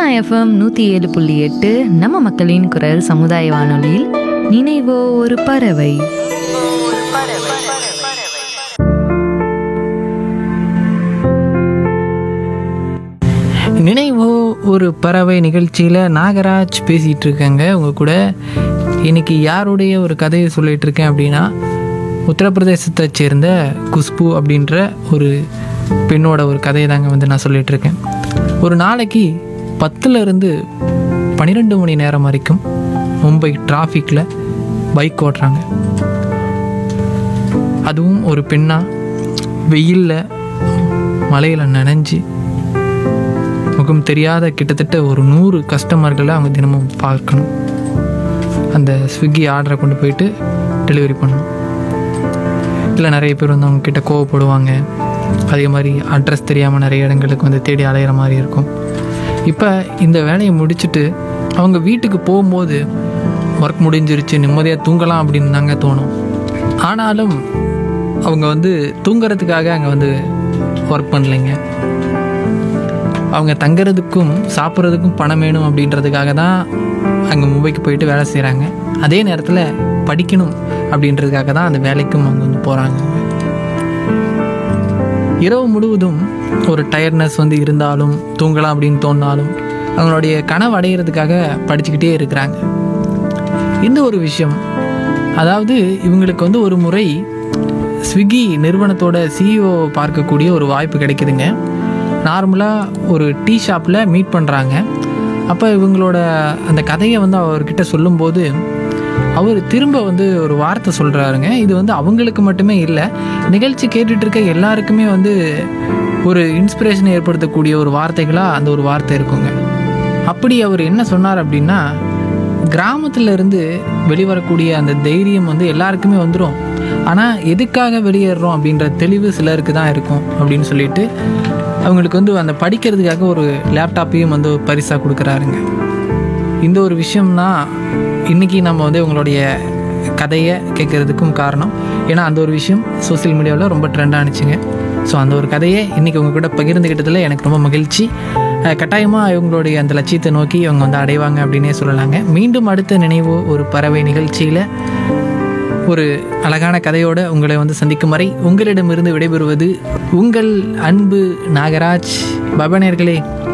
Sona FM நூற்றி ஏழு புள்ளி எட்டு நம்ம மக்களின் குரல் சமுதாய வானொலியில் நினைவோ ஒரு பறவை நினைவோ ஒரு பறவை நிகழ்ச்சியில் நாகராஜ் பேசிகிட்டு இருக்கேங்க உங்கள் கூட இன்னைக்கு யாருடைய ஒரு கதையை சொல்லிட்டு இருக்கேன் அப்படின்னா உத்தரப்பிரதேசத்தை சேர்ந்த குஷ்பு அப்படின்ற ஒரு பெண்ணோட ஒரு கதையை தாங்க வந்து நான் சொல்லிட்டு இருக்கேன் ஒரு நாளைக்கு பத்துல இருந்து பன்னிரெண்டு மணி நேரம் வரைக்கும் மும்பை டிராஃபிக்கில் பைக் ஓட்டுறாங்க அதுவும் ஒரு பெண்ணா வெயிலில் மலையில் நனைஞ்சு முகம் தெரியாத கிட்டத்தட்ட ஒரு நூறு கஸ்டமர்களை அவங்க தினமும் பார்க்கணும் அந்த ஸ்விக்கி ஆர்டரை கொண்டு போயிட்டு டெலிவரி பண்ணணும் இல்லை நிறைய பேர் வந்து அவங்க கிட்ட கோவப்படுவாங்க அதே மாதிரி அட்ரஸ் தெரியாமல் நிறைய இடங்களுக்கு வந்து தேடி அலையிற மாதிரி இருக்கும் இப்போ இந்த வேலையை முடிச்சுட்டு அவங்க வீட்டுக்கு போகும்போது ஒர்க் முடிஞ்சிருச்சு நிம்மதியாக தூங்கலாம் அப்படின்னு தாங்க தோணும் ஆனாலும் அவங்க வந்து தூங்குறதுக்காக அங்கே வந்து ஒர்க் பண்ணலைங்க அவங்க தங்குறதுக்கும் சாப்பிட்றதுக்கும் பணம் வேணும் அப்படின்றதுக்காக தான் அங்கே மும்பைக்கு போயிட்டு வேலை செய்கிறாங்க அதே நேரத்தில் படிக்கணும் அப்படின்றதுக்காக தான் அந்த வேலைக்கும் அவங்க வந்து போகிறாங்க இரவு முழுவதும் ஒரு டயர்ட்னஸ் வந்து இருந்தாலும் தூங்கலாம் அப்படின்னு தோணினாலும் அவங்களுடைய கனவு அடையிறதுக்காக படிச்சுக்கிட்டே இருக்கிறாங்க இந்த ஒரு விஷயம் அதாவது இவங்களுக்கு வந்து ஒரு முறை ஸ்விக்கி நிறுவனத்தோட சிஇஓ பார்க்கக்கூடிய ஒரு வாய்ப்பு கிடைக்குதுங்க நார்மலாக ஒரு டீ ஷாப்பில் மீட் பண்ணுறாங்க அப்போ இவங்களோட அந்த கதையை வந்து அவர்கிட்ட சொல்லும்போது அவர் திரும்ப வந்து ஒரு வார்த்தை சொல்கிறாருங்க இது வந்து அவங்களுக்கு மட்டுமே இல்லை நிகழ்ச்சி கேட்டுட்டு இருக்க எல்லாருக்குமே வந்து ஒரு இன்ஸ்பிரேஷன் ஏற்படுத்தக்கூடிய ஒரு வார்த்தைகளாக அந்த ஒரு வார்த்தை இருக்குங்க அப்படி அவர் என்ன சொன்னார் அப்படின்னா கிராமத்துல இருந்து வெளிவரக்கூடிய அந்த தைரியம் வந்து எல்லாருக்குமே வந்துடும் ஆனால் எதுக்காக வெளியேறோம் அப்படின்ற தெளிவு சிலருக்கு தான் இருக்கும் அப்படின்னு சொல்லிட்டு அவங்களுக்கு வந்து அந்த படிக்கிறதுக்காக ஒரு லேப்டாப்பையும் வந்து பரிசாக கொடுக்குறாருங்க இந்த ஒரு விஷயம்னா இன்றைக்கி நம்ம வந்து உங்களுடைய கதையை கேட்குறதுக்கும் காரணம் ஏன்னா அந்த ஒரு விஷயம் சோஷியல் மீடியாவில் ரொம்ப ட்ரெண்ட் ஆனிச்சுங்க ஸோ அந்த ஒரு கதையை இன்றைக்கி உங்க கூட பகிர்ந்துக்கிட்டதில் எனக்கு ரொம்ப மகிழ்ச்சி கட்டாயமாக இவங்களுடைய அந்த லட்சியத்தை நோக்கி இவங்க வந்து அடைவாங்க அப்படின்னே சொல்லலாங்க மீண்டும் அடுத்த நினைவு ஒரு பறவை நிகழ்ச்சியில் ஒரு அழகான கதையோட உங்களை வந்து சந்திக்கும் வரை உங்களிடமிருந்து விடைபெறுவது உங்கள் அன்பு நாகராஜ் பபனர்களே